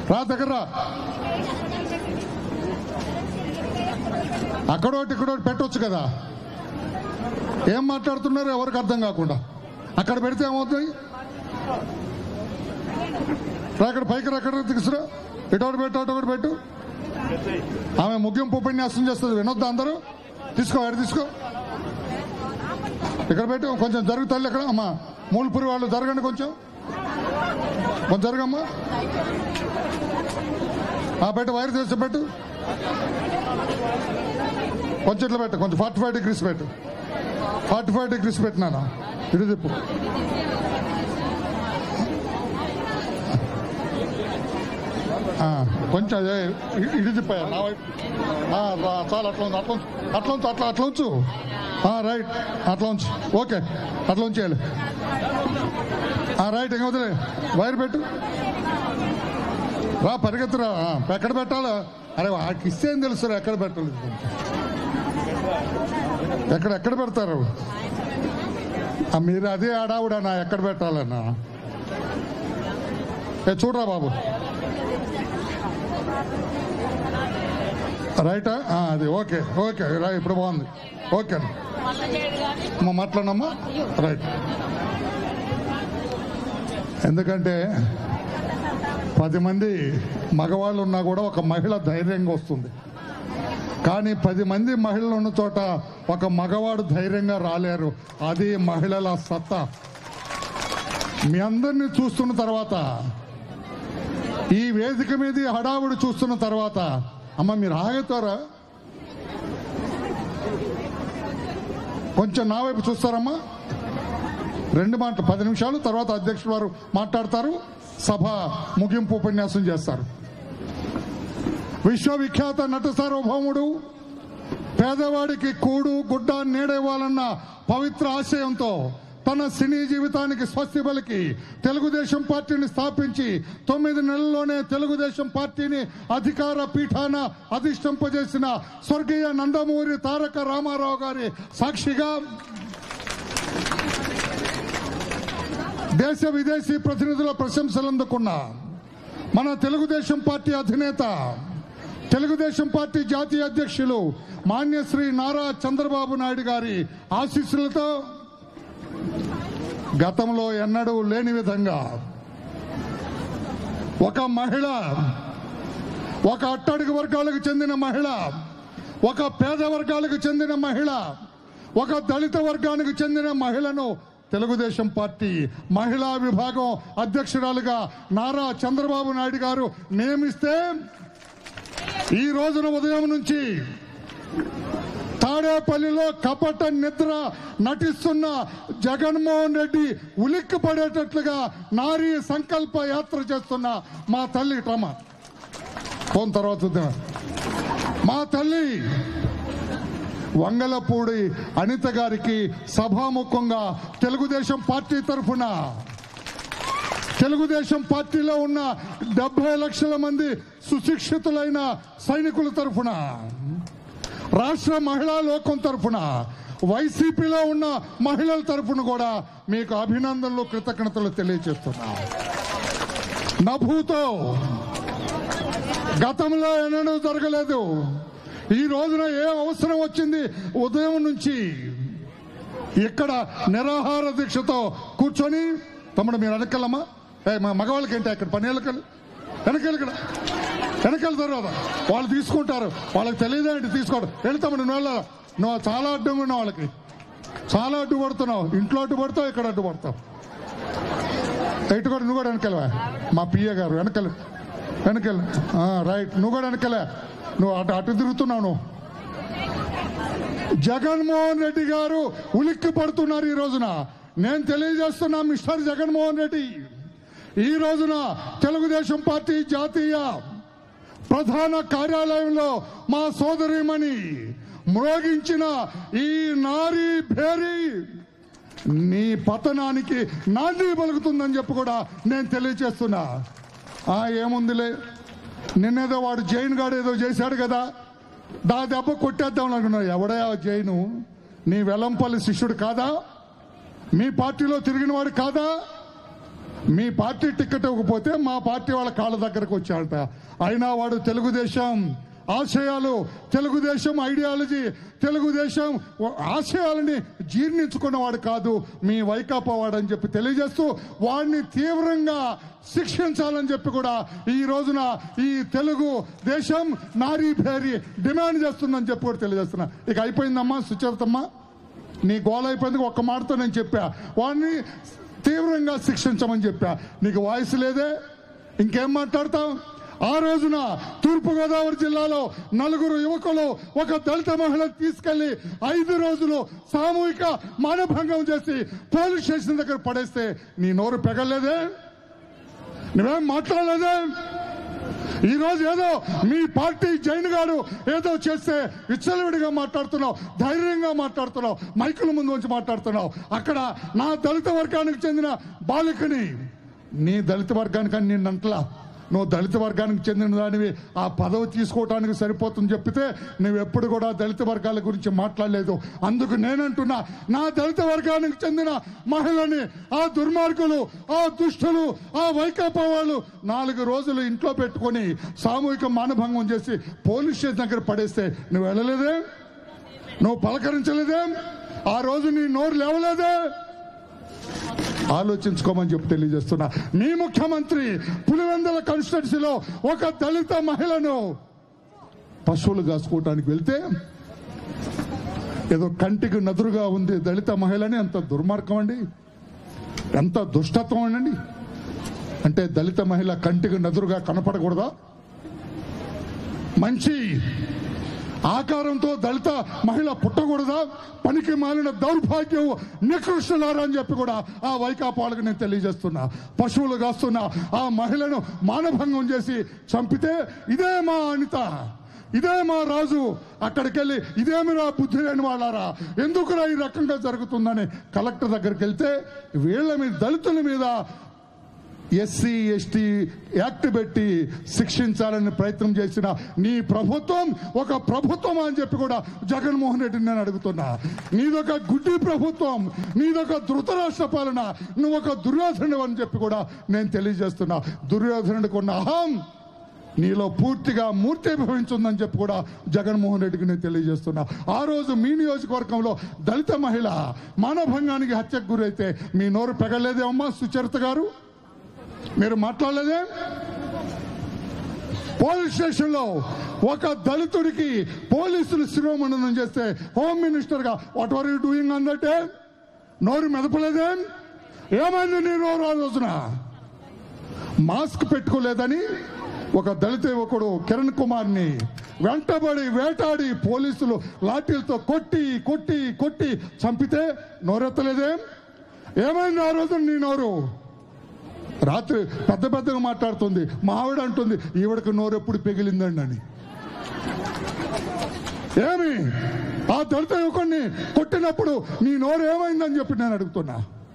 రా దగ్గర రా అక్కడోటి ఇక్కడోటి పెట్టొచ్చు కదా ఏం మాట్లాడుతున్నారు ఎవరికి అర్థం కాకుండా అక్కడ పెడితే ఏమవుతుంది రా అక్కడ పైకి రా అక్కడ తీసుకురా ఇటోటి పెట్టు అటు ఒకటి పెట్టు ఆమె ముగింపు ఉపన్యాసం చేస్తుంది వినొద్దా అందరూ తీసుకో ఎడ తీసుకో ఇక్కడ పెట్టు కొంచెం జరుగు తల్లి ఇక్కడ అమ్మా మూలపురి వాళ్ళు జరగండి కొంచెం కొంచెం జరగమ్మా ఆ పెట్టు వైర్ చేసి పెట్టు కొంచెం ఇట్లా పెట్టు కొంచెం ఫార్టీ ఫైవ్ డిగ్రీస్ పెట్టు ఫార్టీ ఫైవ్ డిగ్రీస్ పెట్టినానా ఇటు తిప్పు ఆ, కొంచెం అదే ఇ- ఇటు తిప్పాయా నా వైపు ఆ, రా- చాలు అట్లా ఉంది అట్లా ఉంచు అట్లా ఉంచు అట్లా అట్లా ఉంచు ఆ, రైట్ అట్లా ఉంచు ఓకే అట్లా ఉంచేయాలి ఆ, రైట్ ఇంకా వదిలే వైర్ పెట్టు రా పరిగెత్తురా ఆ, ఎక్కడ పెట్టాలో అరే వాడికి ఇస్తే ఏం తెలుసు ఎక్కడ పెట్టాలి ఎక్కడ ఎక్కడ పెడతారు ఆ, మీరు అదే ఆడావుడనా ఎక్కడ పెట్టాలన్నా ఏ చూడరా బాబు రైటా ఆ, అది ఓకే ఓకే రా ఇప్పుడు బాగుంది ఓకే అమ్మా మాట్లాడమ్మా రైట్ ఎందుకంటే పది మంది మగవాళ్ళు ఉన్నా కూడా ఒక మహిళ ధైర్యంగా వస్తుంది కానీ పది మంది మహిళలు ఉన్న చోట ఒక మగవాడు ధైర్యంగా రాలేరు అది మహిళల సత్తా మీ అందరినీ చూస్తున్న తర్వాత ఈ వేదిక మీద ఈ హడావుడి చూస్తున్న తర్వాత అమ్మ మీరు ఆగుతారా కొంచెం నా వైపు చూస్తారమ్మా రెండు మాటలు పది నిమిషాలు తర్వాత అధ్యక్షుడు వారు మాట్లాడతారు సభ ముగింపు ఉపన్యాసం చేస్తారు విశ్వవిఖ్యాత నట సార్వభౌముడు పేదవాడికి కూడు గుడ్డ నీడేవాలన్న పవిత్ర ఆశయంతో తన సినీ జీవితానికి స్వస్తి పలికి తెలుగుదేశం పార్టీని స్థాపించి తొమ్మిది నెలల్లోనే తెలుగుదేశం పార్టీని అధికార పీఠాన అధిష్టింపజేసిన స్వర్గీయ నందమూరి తారక రామారావు గారి సాక్షిగా దేశ విదేశీ ప్రతినిధుల ప్రశంసలు అందుకున్న మన తెలుగుదేశం పార్టీ అధినేత తెలుగుదేశం పార్టీ జాతీయ అధ్యక్షులు మాన్యశ్రీ నారా చంద్రబాబు నాయుడు గారి ఆశీస్సులతో గతంలో ఎన్నడూ లేని విధంగా ఒక మహిళ ఒక అట్టడుగు వర్గాలకు చెందిన మహిళ ఒక పేద వర్గాలకు చెందిన మహిళ ఒక దళిత వర్గానికి చెందిన మహిళను తెలుగుదేశం పార్టీ మహిళా విభాగం అధ్యక్షురాలుగా నారా చంద్రబాబు నాయుడు గారు నియమిస్తే ఈ రోజున ఉదయం నుంచి తాడేపల్లిలో కపట నిద్ర నటిస్తున్న జగన్మోహన్ రెడ్డి ఉలిక్కి పడేటట్లుగా నారీ సంకల్ప యాత్ర చేస్తున్న మా తల్లి ట్రమ ఫోన్ తర్వాత చూద్దాం. మా తల్లి వంగలపూడి అనిత గారికి సభాముఖంగా తెలుగుదేశం పార్టీ తరఫున తెలుగుదేశం పార్టీలో ఉన్న డెబ్బై లక్షల మంది సుశిక్షితులైన సైనికుల తరఫున రాష్ట్ర మహిళా లోకం తరఫున వైసీపీలో ఉన్న మహిళల తరఫున కూడా మీకు అభినందనలు కృతజ్ఞతలు తెలియజేస్తున్నా నభూతో గతంలో ఎన్నడూ జరగలేదు ఈ రోజున ఏ అవసరం వచ్చింది ఉదయం నుంచి ఇక్కడ నిరాహార దీక్షతో కూర్చొని తమ్ముడు మీరు వెనకెళ్ళమ్మా ఏ మా మగవాళ్ళకి ఏంటి అక్కడ పని వెళ్ళకెళ్ళి వెనకెళ్ళి ఇక్కడ వెనకెళ్ళ తర్వాత వాళ్ళు తీసుకుంటారు వాళ్ళకి తెలియదేంటి తీసుకోవడం వెళ్ళి తమ్ముడు నువ్వు వెళ్ళాలా నువ్వు చాలా అడ్డంగా ఉన్నావు వాళ్ళకి చాలా అడ్డుపడుతున్నావు ఇంట్లో అడ్డుపడతావు ఇక్కడ అడ్డుపడతావు ఇటు కూడా నువ్వు కూడా వెనకెళ్ళవా మా పిఏ గారు వెనకెళ్ళి వెనకెళ్ళి ఆ, రైట్ నువ్వు కూడా వెనకెళ్ళా నువ్వు అటు అటు తిరుగుతున్నావు నువ్వు జగన్మోహన్ రెడ్డి గారు ఉలిక్కి పడుతున్నారు ఈ రోజున నేను తెలియజేస్తున్నా మిస్టర్ జగన్మోహన్ రెడ్డి ఈ రోజున తెలుగుదేశం పార్టీ జాతీయ ప్రధాన కార్యాలయంలో మా సోదరిమణి మ్రోగించిన ఈ నారీ భేరీ నీ పతనానికి నాంది పలుకుతుందని చెప్పి కూడా నేను తెలియజేస్తున్నా ఆ ఏముందిలే నిన్నేదో వాడు జైన్ గాడు ఏదో చేశాడు కదా దా దెబ్బ కొట్టేద్దాం అనుకున్నా ఎవడయా జైను నీ వెల్లంపల్లి శిష్యుడు కాదా మీ పార్టీలో తిరిగిన వాడు కాదా మీ పార్టీ టికెట్ ఇవ్వకపోతే మా పార్టీ వాళ్ళ కాళ్ళ దగ్గరకు వచ్చాడట అయినా వాడు తెలుగుదేశం ఆశయాలు తెలుగుదేశం ఐడియాలజీ తెలుగుదేశం ఆశయాలని జీర్ణించుకున్నవాడు కాదు మీ వైకాపా వాడని చెప్పి తెలియజేస్తూ వాడిని తీవ్రంగా శిక్షించాలని చెప్పి కూడా ఈ రోజున ఈ తెలుగు దేశం నారీ భేరి డిమాండ్ చేస్తుందని చెప్పి కూడా తెలియజేస్తున్నా ఇక అయిపోయిందమ్మా సుచరితమ్మా నీ గోల అయిపోయింది ఒక్క మాటతో నేను చెప్పా వాడిని తీవ్రంగా శిక్షించమని చెప్పా నీకు వాయిస్ లేదే ఇంకేం మాట్లాడతావు ఆ రోజున తూర్పుగోదావరి జిల్లాలో నలుగురు యువకులు ఒక దళిత మహిళను తీసుకెళ్లి ఐదు రోజులు సామూహిక మానభంగం చేసి పోలీస్ స్టేషన్ దగ్గర పడేస్తే నీ నోరు పెగలేదే నువ్వేం మాట్లాడలేదే ఈ రోజు ఏదో మీ పార్టీ జైన్ గారు ఏదో చేస్తే విచ్చలవిడిగా మాట్లాడుతున్నావు ధైర్యంగా మాట్లాడుతున్నావు మైకుల ముందు వచ్చి మాట్లాడుతున్నావు అక్కడ నా దళిత వర్గానికి చెందిన బాలికని నీ దళిత వర్గానికి నిన్నంటలా నువ్వు దళిత వర్గానికి చెందిన దానివి ఆ పదవి తీసుకోవడానికి సరిపోతుంది చెప్పితే నువ్వు ఎప్పుడు కూడా దళిత వర్గాల గురించి మాట్లాడలేదు అందుకు నేనంటున్నా నా దళిత వర్గానికి చెందిన మహిళని ఆ దుర్మార్గులు ఆ దుష్టులు ఆ వైకాపా వాళ్ళు నాలుగు రోజులు ఇంట్లో పెట్టుకొని సామూహిక మానభంగం చేసి పోలీస్ స్టేషన్ దగ్గర పడేస్తే నువ్వు వెళ్ళలేదే నువ్వు పలకరించలేదే ఆ రోజు నీ నోరు లేవలేదే ఆలోచించుకోమని చెప్పి తెలియజేస్తున్నా మీ ముఖ్యమంత్రి పులివెందుల కాన్స్టిట్యున్సీలో ఒక దళిత మహిళను పశువులు కాసుకోవటానికి వెళ్తే ఏదో కంటికి నదురుగా ఉంది దళిత మహిళని ఎంత దుర్మార్గం అండి ఎంత దుష్టత్వం అండి అంటే దళిత మహిళ కంటికి నదురుగా కనపడకూడదా మంచి ఆకారంతో దళిత మహిళ పుట్టకూడదా పనికి మాలిన దౌర్భాగ్యం నికృష్టులారా అని చెప్పి కూడా ఆ వైకాపాలకు నేను తెలియజేస్తున్నా పశువులు కాస్తున్నా ఆ మహిళను మానభంగం చేసి చంపితే ఇదే మా అనిత ఇదే మా రాజు అక్కడికి వెళ్ళి ఇదేమిరా బుద్ధి లేని వాళ్ళారా ఎందుకురా ఈ రకంగా జరుగుతుందని కలెక్టర్ దగ్గరికి వెళ్తే వీళ్ళ మీద దళితుల మీద ఎస్సీ ఎస్టీ యాక్ట్ పెట్టి శిక్షించాలని ప్రయత్నం చేసిన నీ ప్రభుత్వం ఒక ప్రభుత్వం అని చెప్పి కూడా జగన్మోహన్ రెడ్డిని నేను అడుగుతున్నా నీదొక గుడ్డి ప్రభుత్వం నీదొక ధృతరాష్ట్ర పాలన నువ్వు ఒక దుర్యోధనుడు అని చెప్పి కూడా నేను తెలియజేస్తున్నా దుర్యోధనుడికి ఉన్న అహం నీలో పూర్తిగా మూర్తిభవించుందని చెప్పి కూడా జగన్మోహన్ రెడ్డికి నేను తెలియజేస్తున్నా ఆ రోజు మీ నియోజకవర్గంలో దళిత మహిళ మానభంగానికి హత్యకు గురైతే మీ నోరు పెగలేదే అమ్మా సుచరిత గారు మీరు మాట్లాడలేదే పోలీస్ స్టేషన్ లో ఒక దళితుడికి పోలీసులు శిరోమండనం చేస్తే హోమ్ మినిస్టర్ గా వాట్ ఆర్ యూ డూయింగ్ అన్నట్టే నోరు మెదపలేదే ఏమైంది నీ నోరు ఆ రోజున మాస్క్ పెట్టుకోలేదని ఒక దళిత యువకుడు కిరణ్ కుమార్ ని వెంటబడి వేటాడి పోలీసులు లాఠీలతో కొట్టి కొట్టి కొట్టి చంపితే నోరెత్తలేదేం ఏమైంది ఆ రోజు నీ నోరు రాత్రి పెద్ద పెద్దగా మాట్లాడుతుంది మా ఆవిడ అంటుంది ఈవిడకి నోరు ఎప్పుడు పెగిలిందండి అని ఏమి ఆ దళిత యువకుడిని కొట్టినప్పుడు నీ నోరు ఏమైందని చెప్పి నేను అడుగుతున్నా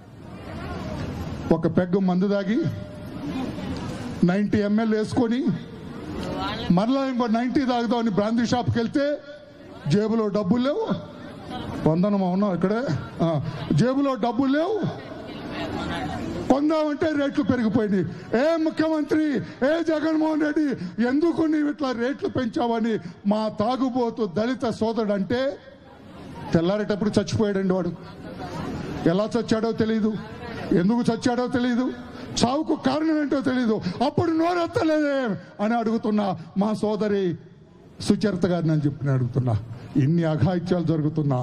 ఒక పెగ్గు మందు దాగి నైన్టీ ఎంఎల్ వేసుకొని మరలా ఇంకో నైన్టీ తాగుదామని బ్రాందీ షాప్కి వెళ్తే జేబులో డబ్బులు లేవు వందనం అవునా ఇక్కడే ఆ, జేబులో డబ్బులు లేవు కొందామంటే రేట్లు పెరిగిపోయినాయి ఏ ముఖ్యమంత్రి ఏ జగన్మోహన్ రెడ్డి ఎందుకు నీవు ఇట్లా రేట్లు పెంచావని మా తాగుబోతు దళిత సోదరుడు అంటే తెల్లారేటప్పుడు చచ్చిపోయాడండి వాడు ఎలా చచ్చాడో తెలియదు ఎందుకు చచ్చాడో తెలియదు చావుకు కారణం ఏంటో తెలియదు అప్పుడు నోరెత్తలేదే అని అడుగుతున్నా మా సోదరి సుచరిత గారిని అని చెప్పి నేను అడుగుతున్నా ఇన్ని అఘాయిత్యాలు జరుగుతున్నా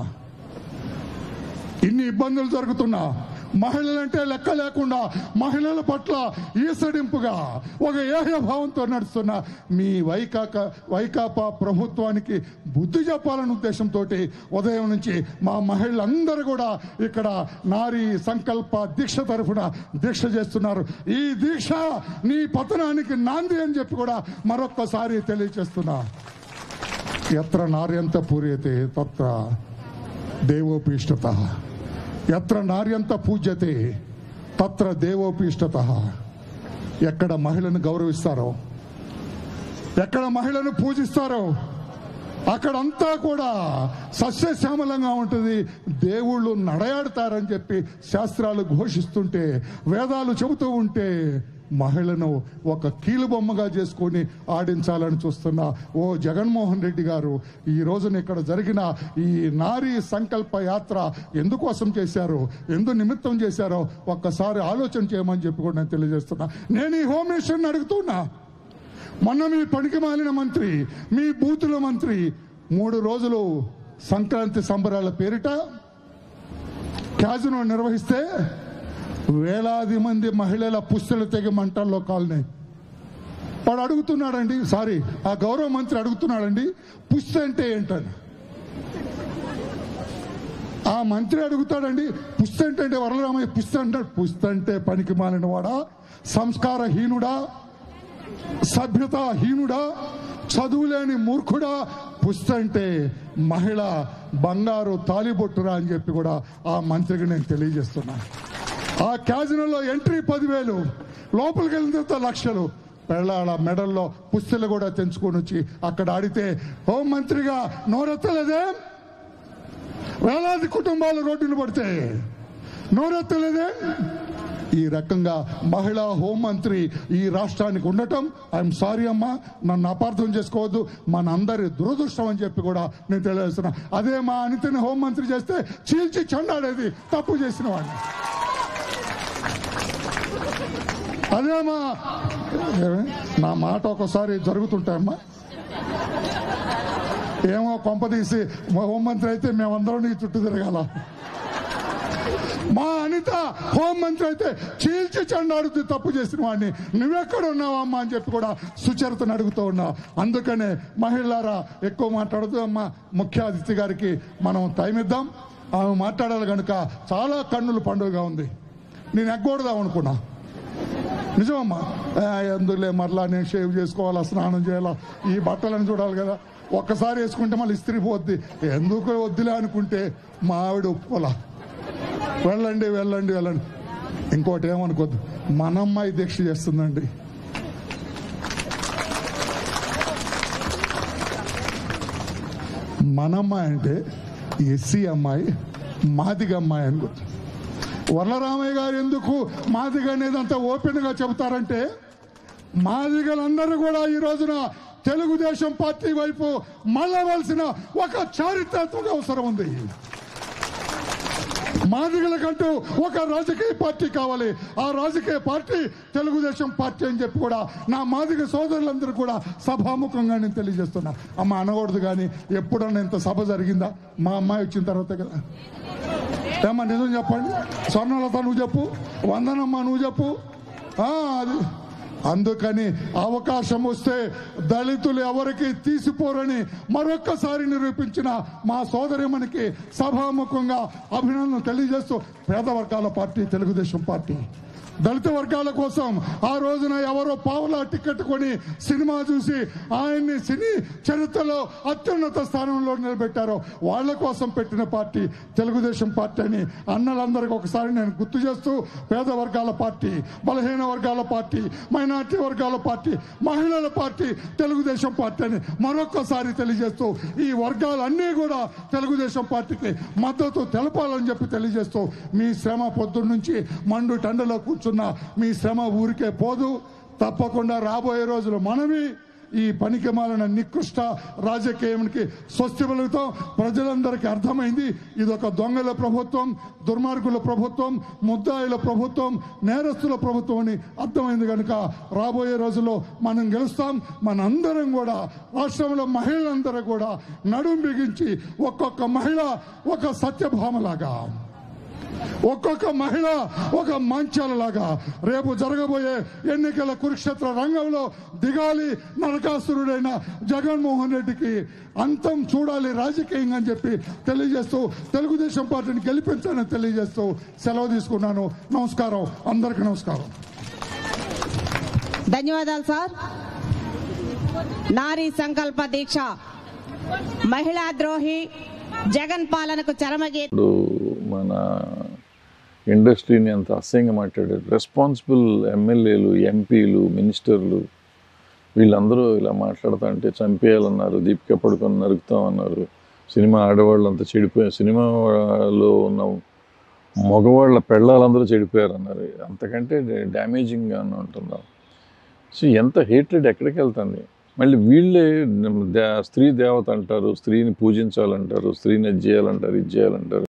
ఇన్ని ఇబ్బందులు జరుగుతున్నా మహిళలంటే లెక్క లేకుండా మహిళల పట్ల ఈసడింపుగా ఒక ఏహ్య భావంతో నడుస్తున్న మీ వైకాక వైకాపా ప్రభుత్వానికి బుద్ధి చెప్పాలనే ఉద్దేశంతో ఉదయం నుంచి మా మహిళలందరూ కూడా ఇక్కడ నారీ సంకల్ప దీక్ష తరఫున దీక్ష చేస్తున్నారు ఈ దీక్ష నీ పతనానికి నాంది అని చెప్పి కూడా మరొక్కసారి తెలియజేస్తున్నా ఎత్ర నార్యంత పూర్యతే తత్ర దేవోపీష్టత ఎత్ర నార్యంత పూజ్యతే తత్ర దేవోపీష్టత ఎక్కడ మహిళను గౌరవిస్తారో ఎక్కడ మహిళను పూజిస్తారో అక్కడంతా కూడా సస్యశ్యామలంగా ఉంటుంది దేవుళ్ళు నడయాడతారని చెప్పి శాస్త్రాలు ఘోషిస్తుంటే వేదాలు చెబుతూ ఉంటే మహిళను ఒక కీలుబొమ్మగా చేసుకొని ఆడించాలని చూస్తున్న ఓ జగన్మోహన్ రెడ్డి గారు ఈ రోజున ఇక్కడ జరిగిన ఈ నారీ సంకల్ప యాత్ర ఎందుకోసం చేశారు ఎందు నిమిత్తం చేశారో ఒక్కసారి ఆలోచన చేయమని చెప్పి కూడా నేను తెలియజేస్తున్నా నేను ఈ హోమ్ మినిస్టర్ని అడుగుతున్నా మొన్న మీ పనికి మాలిన మంత్రి మీ బూతుల మంత్రి మూడు రోజులు సంక్రాంతి సంబరాల పేరిట క్యాజినో నిర్వహిస్తే వేలాది మంది మహిళల పుస్తలు తెగి మంటల్లో కాలినాయి వాడు అడుగుతున్నాడండి సారీ ఆ గౌరవ మంత్రి అడుగుతున్నాడండి పుస్త అంటే ఏంటని ఆ మంత్రి అడుగుతాడండి పుస్త అంటే అంటే వరలరామయ్య పుస్త అంటాడు పుస్త అంటే పనికి మాలిన వాడా సంస్కారహీనుడా సభ్యతాహీనుడా చదువులేని మూర్ఖుడా పుస్త అంటే మహిళ బంగారు తాలిబొట్టురా అని చెప్పి కూడా ఆ మంత్రికి నేను తెలియజేస్తున్నా ఆ క్యాజినోలో ఎంట్రీ పదివేలు లోపలికి వెళ్ళిన తర్వాత లక్షలు పెళ్ళాడ మెడల్లో పుస్తలు కూడా తెంచుకొని వచ్చి అక్కడ ఆడితే హోం మంత్రిగా నోరెత్తలేదే వేలాది కుటుంబాలు రోడ్డున పడితే నోరెత్తలేదే ఈ రకంగా మహిళా హోంమంత్రి ఈ రాష్ట్రానికి ఉండటం ఐఎమ్ సారీ అమ్మా నన్ను అపార్థం చేసుకోవద్దు మనందరి దురదృష్టం అని చెప్పి కూడా నేను తెలియజేస్తున్నా అదే మా అనితని హోంమంత్రి చేస్తే చీల్చి చెండాడేది తప్పు చేసిన వాడిని అదే మా ఏమే? నా మాట ఒకసారి జరుగుతుంటాయమ్మా ఏమో కొంపదీసి మా హోంమంత్రి అయితే మేమందరం నీ చుట్టూ తిరగాల మా అనిత హోంమంత్రి అయితే చీల్చి చెండాడుతూ తప్పు చేసిన వాడిని నువ్వెక్కడ ఉన్నావమ్మా అని చెప్పి కూడా సుచరితను అడుగుతూ ఉన్నా అందుకనే మహిళారా ఎక్కువ మాట్లాడుతూ అమ్మా ముఖ్య అతిథి గారికి మనం టైం ఇద్దాం ఆమె మాట్లాడాలి కనుక చాలా కన్నుల పండుగగా ఉంది నేను ఎగ్గకూడదాం అనుకున్నా నిజమమ్మా ఆ, ఎందుకులే మరలా నేను షేవ్ చేసుకోవాలా స్నానం చేయాలా ఈ బట్టలను చూడాలి కదా ఒక్కసారి వేసుకుంటే మళ్ళీ ఇస్త్రీ పోద్ది ఎందుకు వద్దులే అనుకుంటే మా ఆవిడ ఒప్పుకోలా వెళ్ళండి వెళ్ళండి వెళ్ళండి ఇంకోటి ఏమనుకోద్దు మన అమ్మాయి దీక్ష చేస్తుందండి మన అమ్మాయి అంటే ఎస్సీ అమ్మాయి మాదిగ అమ్మాయి అని గుర్తు వరలరామయ్య గారు ఎందుకు మాదిగ అనేది అంత ఓపెన్ గా చెబుతారంటే మాదిగలందరూ కూడా ఈ రోజున తెలుగుదేశం పార్టీ వైపు మళ్ళవలసిన ఒక చారిత్రాత్మక అవసరం ఉంది మాదిగలకంటూ ఒక రాజకీయ పార్టీ కావాలి ఆ రాజకీయ పార్టీ తెలుగుదేశం పార్టీ అని చెప్పి కూడా నా మాదిగ సోదరులందరూ కూడా సభాముఖంగా నేను తెలియజేస్తున్నా అమ్మ అనకూడదు కానీ ఎప్పుడన్నా ఇంత సభ జరిగిందా మా అమ్మాయి వచ్చిన తర్వాత కదా ఏమ్మా నిజం చెప్పండి స్వర్ణలత నువ్వు చెప్పు వందనమ్మ నువ్వు చెప్పు ఆ, అది అందుకని అవకాశం వస్తే దళితులు ఎవరికి తీసిపోరని మరొక్కసారి నిరూపించిన మా సోదరిమణికి సభాముఖంగా అభినందన తెలియజేస్తూ పేద వర్గాల పార్టీ తెలుగుదేశం పార్టీ దళిత వర్గాల కోసం ఆ రోజున ఎవరో పావులా టికెట్ కొని సినిమా చూసి ఆయన్ని సినీ చరిత్రలో అత్యున్నత స్థానంలో నిలబెట్టారో వాళ్ళ కోసం పెట్టిన పార్టీ తెలుగుదేశం పార్టీ అని అన్నలందరికీ ఒకసారి నేను గుర్తు చేస్తూ పేద వర్గాల పార్టీ బలహీన వర్గాల పార్టీ మైనార్టీ వర్గాల పార్టీ మహిళల పార్టీ తెలుగుదేశం పార్టీ అని మరొక్కసారి తెలియజేస్తూ ఈ వర్గాలన్నీ కూడా తెలుగుదేశం పార్టీకి మద్దతు తెలపాలని చెప్పి తెలియజేస్తూ మీ శ్రమ పొద్దున్న నుంచి మండు టండలో కూర్చున్న మీ శ్రమ ఊరికే పోదు తప్పకుండా రాబోయే రోజులు మనమి ఈ పనికి మాలిన నికృష్ట రాజకీయానికి స్వస్తి పలుకుతాం ప్రజలందరికీ అర్థమైంది ఇది ఒక దొంగల ప్రభుత్వం దుర్మార్గుల ప్రభుత్వం ముద్దాయిల ప్రభుత్వం నేరస్తుల ప్రభుత్వం అని అర్థమైంది కనుక రాబోయే రోజుల్లో మనం గెలుస్తాం మనందరం కూడా రాష్ట్రంలో మహిళలందరూ కూడా నడుం బిగించి ఒక్కొక్క మహిళ ఒక సత్యభామలాగా ఒక్కొక్క మహిళ ఒక మంచాలలాగా రేపు జరగబోయే ఎన్నికల కురుక్షేత్ర రంగంలో దిగాలి నరకాసురుడైన జగన్మోహన్ రెడ్డికి అంతం చూడాలి రాజకీయంగా అని చెప్పి తెలియజేస్తూ తెలుగుదేశం పార్టీని గెలిపించాలని తెలియజేస్తూ సెలవు తీసుకున్నాను నమస్కారం అందరికీ నమస్కారం ధన్యవాదాలు సార్ నారీ సంకల్ప దీక్ష మహిళా ద్రోహి జగన్ పాలనకు చరమగీ ఇప్పుడు మన ఇండస్ట్రీని అంత అసహ్యంగా మాట్లాడారు రెస్పాన్సిబుల్ ఎమ్మెల్యేలు ఎంపీలు మినిస్టర్లు వీళ్ళందరూ ఇలా మాట్లాడుతా అంటే చంపేయాలన్నారు దీపిక పడుకొని నరుకుతామన్నారు సినిమా ఆడవాళ్ళు అంతా చెడిపోయారు సినిమాలో ఉన్న మగవాళ్ళ పెళ్ళాలందరూ చెడిపోయారు అన్నారు అంతకంటే డ్యామేజింగ్గా ఉంటున్నాం సో ఎంత హేట్రెడ్ ఎక్కడికి వెళ్తుంది మళ్ళీ వీళ్ళే దే- స్త్రీ దేవత అంటారు స్త్రీని పూజించాలంటారు స్త్రీని అది చేయాలంటారు ఇది చేయాలంటారు